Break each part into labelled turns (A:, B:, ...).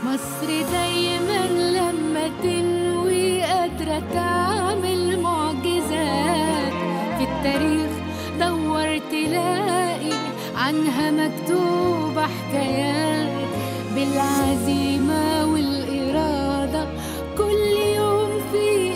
A: مصر دايما لما تنوي قادرة تعمل معجزات في التاريخ دور تلاقي عنها مكتوبة حكايات بالعزيمة والإرادة كل يوم في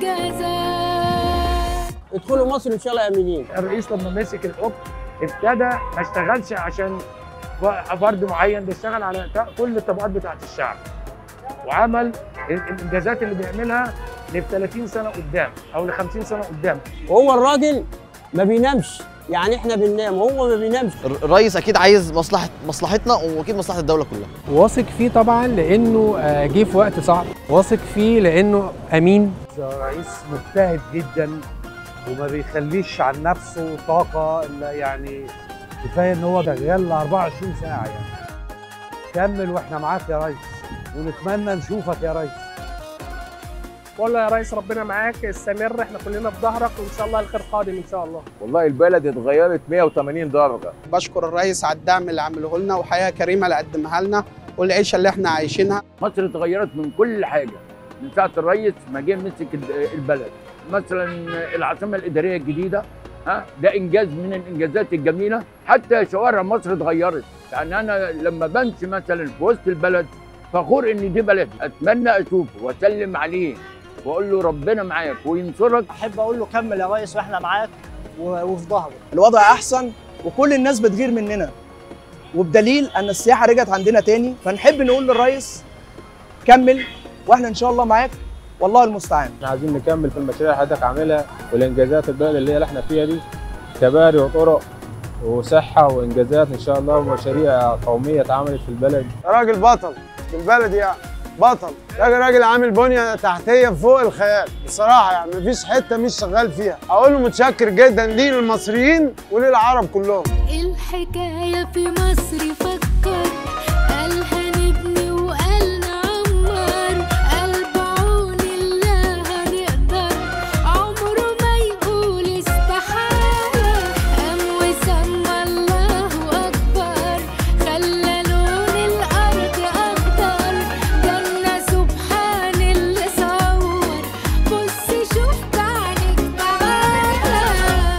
A: إنجازات
B: ادخلوا مصر ان شاء الله امنين
C: الرئيس لما مسك الحكم ابتدى ما اشتغلش عشان ف- فرد معين ده اشتغل على ت- كل الطبقات بتاعت الشعب وعمل ال- الانجازات اللي بيعملها ل 30 سنه قدام او ل 50 سنه قدام
B: وهو الراجل ما بينامش يعني احنا بننام وهو ما بينامش
D: الرئيس اكيد عايز مصلحه مصلحتنا واكيد مصلحه الدوله كلها
E: واثق فيه طبعا لانه آه، جه في وقت صعب واثق فيه لانه امين
F: رئيس مجتهد جدا وما بيخليش عن نفسه طاقة إلا يعني كفاية إن هو شغال 24 ساعة يعني كمل وإحنا معاك يا ريس ونتمنى نشوفك يا ريس
G: والله يا ريس ربنا معاك استمر احنا كلنا في ظهرك وان شاء الله الخير قادم ان شاء الله
H: والله البلد اتغيرت 180 درجة
I: بشكر الرئيس على الدعم اللي عمله لنا وحياه كريمه اللي قدمها لنا والعيشه اللي احنا عايشينها
H: مصر اتغيرت من كل حاجة من ساعة الرئيس ما جه مسك الد- البلد مثلا العاصمة الإدارية الجديدة ها ده إنجاز من الإنجازات الجميلة حتى شوارع مصر اتغيرت يعني أنا لما بمشي مثلا في وسط البلد فخور إن دي بلدي أتمنى أشوفه وأسلم عليه وأقول له ربنا معاك وينصرك
J: احب اقول له كمل يا ريس واحنا معاك و- وفي ظهرك
I: الوضع احسن وكل الناس بتغير مننا وبدليل ان السياحه رجعت عندنا تاني فنحب نقول للرئيس كمل واحنا ان شاء الله معاك والله المستعان
E: احنا عايزين نكمل في المشاريع اللي حضرتك عاملها والانجازات البلد اللي هي اللي احنا فيها دي كباري وطرق وصحه وانجازات ان شاء الله ومشاريع قوميه اتعملت في البلد
K: راجل بطل في البلد يعني بطل راجل راجل عامل بنيه تحتيه فوق الخيال بصراحه يعني مفيش حته مش شغال فيها اقول له متشكر جدا ليه المصريين وللعرب كلهم
A: الحكاية في مصر فكر